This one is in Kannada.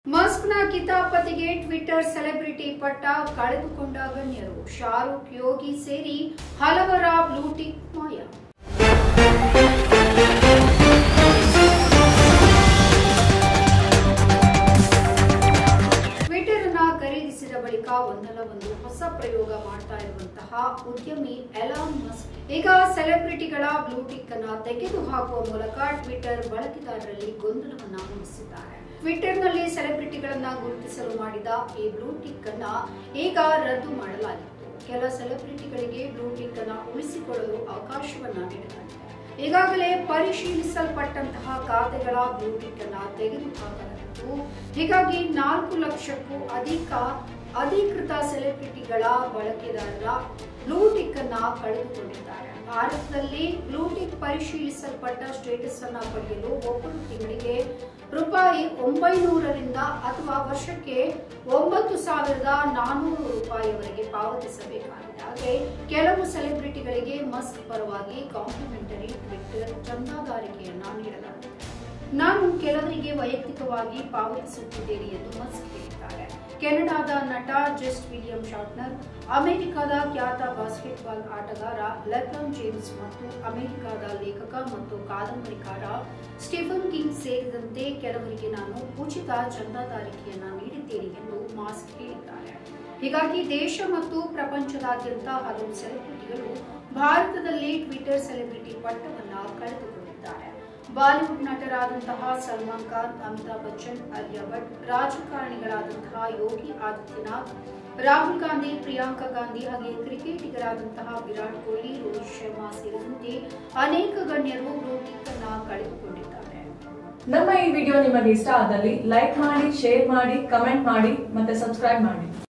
ಮಸ್ಕ್ನ ಕಿತಾಪತಿಗೆ ಟ್ವಿಟರ್ ಸೆಲೆಬ್ರಿಟಿ ಪಟ್ಟ ಕಳೆದುಕೊಂಡ ಗಣ್ಯರು ಶಾರುಖ್ ಯೋಗಿ ಸೇರಿ ಹಲವರ ಬ್ಲೂಟಿಕ್ ಮಾಯ ಟ್ವಿಟರ್ ಅನ್ನ ಖರೀದಿಸಿದ ಬಳಿಕ ಒಂದಲ್ಲ ಒಂದು ಹೊಸ ಪ್ರಯೋಗ ಮಾಡ್ತಾ ಇರುವಂತಹ ಉದ್ಯಮಿ ಎಲಾನ್ ಮಸ್ಕ್ ಈಗ ಸೆಲೆಬ್ರಿಟಿಗಳ ಬ್ಲೂಟಿಕ್ ಅನ್ನ ತೆಗೆದು ಹಾಕುವ ಮೂಲಕ ಟ್ವಿಟರ್ ಬಳಕೆದಾರರಲ್ಲಿ ಗೊಂದಲವನ್ನ ಮೂಡಿಸಿದ್ದಾರೆ ಟ್ವಿಟರ್ನಲ್ಲಿ ಸೆಲೆಬ್ರಿಟಿಗಳನ್ನ ಗುರುತಿಸಲು ಮಾಡಿದ ಈ ಬ್ಲೂಟಿಕ್ ಅನ್ನ ಈಗ ರದ್ದು ಮಾಡಲಾಗಿತ್ತು ಕೆಲ ಸೆಲೆಬ್ರಿಟಿಗಳಿಗೆ ಬ್ಲೂಟಿಕ್ ಅನ್ನ ಉಳಿಸಿಕೊಳ್ಳಲು ಅವಕಾಶವನ್ನ ನೀಡಲಾಗಿದೆ ಈಗಾಗಲೇ ಪರಿಶೀಲಿಸಲ್ಪಟ್ಟಂತಹ ಖಾತೆಗಳ ಬ್ಲೂಟಿಕ್ ಅನ್ನ ತೆಗೆದುಹಾಕಲಾಗಿತ್ತು ಹೀಗಾಗಿ ನಾಲ್ಕು ಲಕ್ಷಕ್ಕೂ ಅಧಿಕ ಅಧಿಕೃತ ಸೆಲೆಬ್ರಿಟಿಗಳ ಬಳಕೆದಾರರ ಬ್ಲೂಟಿಕ್ ಅನ್ನ ಕಳೆದುಕೊಂಡಿದ್ದಾರೆ ಭಾರತದಲ್ಲಿ ಬ್ಲೂಟಿಕ್ ಪರಿಶೀಲಿಸಲ್ಪಟ್ಟ ಸ್ಟೇಟಸ್ ಅನ್ನ ಪಡೆಯಲು ಒಬ್ಬರು ತಿಂಗಳಿಗೆ ರೂಪಾಯಿ ಒಂಬೈನೂರರಿಂದ ಅಥವಾ ವರ್ಷಕ್ಕೆ ಒಂಬತ್ತು ಸಾವಿರದ ನಾನೂರು ರೂಪಾಯಿವರೆಗೆ ಪಾವತಿಸಬೇಕಾಗಿದೆ ಹಾಗೆ ಕೆಲವು ಸೆಲೆಬ್ರಿಟಿಗಳಿಗೆ ಮಸ್ಕ್ ಪರವಾಗಿ ಕಾಂಪ್ಲಿಮೆಂಟರಿ ಟ್ವಿಟ್ಟರ್ ಚಂದಾದಾರಿಕೆಯನ್ನ ನೀಡಲಾಗಿದೆ ನಾನು ಕೆಲವರಿಗೆ ವೈಯಕ್ತಿಕವಾಗಿ ಪಾವತಿಸುತ್ತಿದ್ದೇನೆ ಎಂದು ಮಸ್ಕ್ ಹೇಳಿದ್ದಾರೆ ಕೆನಡಾದ ನಟ ಜಸ್ಟ್ ವಿಲಿಯಂ ಶಾಟ್ನರ್ ಅಮೆರಿಕದ ಖ್ಯಾತ ಬಾಸ್ಕೆಟ್ಬಾಲ್ ಆಟಗಾರ ಲೆಬ್ರಾನ್ ಜೇಮ್ಸ್ ಮತ್ತು ಅಮೆರಿಕದ ಲೇಖಕ ಮತ್ತು ಕಾದಂಬರಿಕಾರ ಸ್ಟೀಫನ್ ಕಿಂಗ್ ಸೇರಿದಂತೆ ಕೆಲವರಿಗೆ ನಾನು ಉಚಿತ ಚಂದಾದಾರಿಕೆಯನ್ನ ನೀಡಿದ್ದೇನೆ ಎಂದು ಮಾಸ್ಕ್ ಹೇಳಿದ್ದಾರೆ ಹೀಗಾಗಿ ದೇಶ ಮತ್ತು ಪ್ರಪಂಚದಾದ್ಯಂತ ಹಲವು ಸೆಲೆಬ್ರಿಟಿಗಳು ಭಾರತದಲ್ಲಿ ಟ್ವಿಟರ್ ಸೆಲೆಬ್ರಿಟಿ ಪಟ್ಟವನ್ನ ಕಳೆದುಕೊಂಡಿದ್ದಾರೆ ಬಾಲಿವುಡ್ ನಟರಾದಂತಹ ಸಲ್ಮಾನ್ ಖಾನ್ ಅಮಿತಾಬ್ ಬಚ್ಚನ್ ಅಲಿಯಾ ಭಟ್ ರಾಜಕಾರಣಿಗಳಾದಂತಹ ಯೋಗಿ ಆದಿತ್ಯನಾಥ್ ರಾಹುಲ್ ಗಾಂಧಿ ಪ್ರಿಯಾಂಕಾ ಗಾಂಧಿ ಹಾಗೆ ಕ್ರಿಕೆಟಿಗರಾದಂತಹ ವಿರಾಟ್ ಕೊಹ್ಲಿ ರೋಹಿತ್ ಶರ್ಮಾ ಸೇರಿದಂತೆ ಅನೇಕ ಗಣ್ಯರು ಬ್ಲೂಟಿಕ್ ಅನ್ನ ಕಳೆದುಕೊಂಡಿದ್ದಾರೆ ನಮ್ಮ ಈ ವಿಡಿಯೋ ನಿಮಗೆ ಇಷ್ಟ ಆದಲ್ಲಿ ಲೈಕ್ ಮಾಡಿ ಶೇರ್ ಮಾಡಿ ಕಮೆಂಟ್ ಮಾಡಿ ಮತ್ತೆ ಸಬ್ಸ್ಕ್ರೈಬ್ ಮಾಡಿ